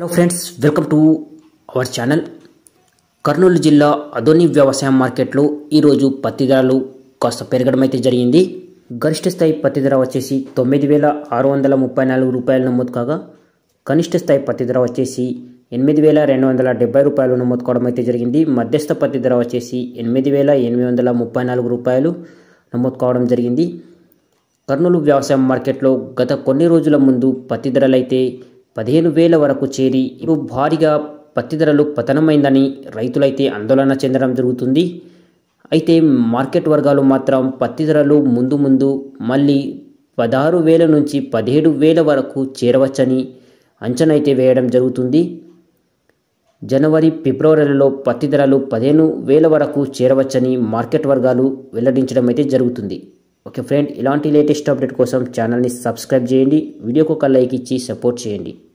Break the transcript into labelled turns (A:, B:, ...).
A: hello friends welcome to our channel Kurnool జిల్లా అదోని వ్యవసాయ మార్కెట్లో ఈరోజు పత్తి ధరలు కాస్త పెరగడం అయితే జరిగింది గరిష్ట స్థాయి పత్తి ధర వచ్చేసి తొమ్మిది వేల ఆరు వందల ముప్పై నాలుగు రూపాయలు నమోదు కాగా కనిష్ట స్థాయి పత్తి ధర వచ్చేసి ఎనిమిది వేల రెండు వందల డెబ్బై రూపాయలు నమోదు కావడం అయితే జరిగింది మధ్యస్థ పత్తి ధర వచ్చేసి ఎనిమిది వేల ఎనిమిది వందల ముప్పై నాలుగు రూపాయలు నమోదు కావడం జరిగింది కర్నూలు వ్యవసాయ మార్కెట్లో గత కొన్ని రోజుల ముందు పత్తి ధరలైతే పదిహేను వేల వరకు చేరి ఇప్పుడు భారీగా పత్తి ధరలు పతనమైందని రైతులైతే ఆందోళన చెందడం జరుగుతుంది అయితే మార్కెట్ వర్గాలు మాత్రం పత్తి ధరలు ముందు ముందు మళ్ళీ పదహారు వేల నుంచి పదిహేడు వేల వరకు చేరవచ్చని అంచనా అయితే వేయడం జరుగుతుంది జనవరి ఫిబ్రవరిలో పత్తి ధరలు పదిహేను వేల వరకు చేరవచ్చని మార్కెట్ వర్గాలు వెల్లడించడం అయితే జరుగుతుంది ఓకే ఫ్రెండ్ ఇలాంటి లేటెస్ట్ అప్డేట్ కోసం ఛానల్ని సబ్స్క్రైబ్ చేయండి వీడియోకి ఒక లైక్ ఇచ్చి సపోర్ట్ చేయండి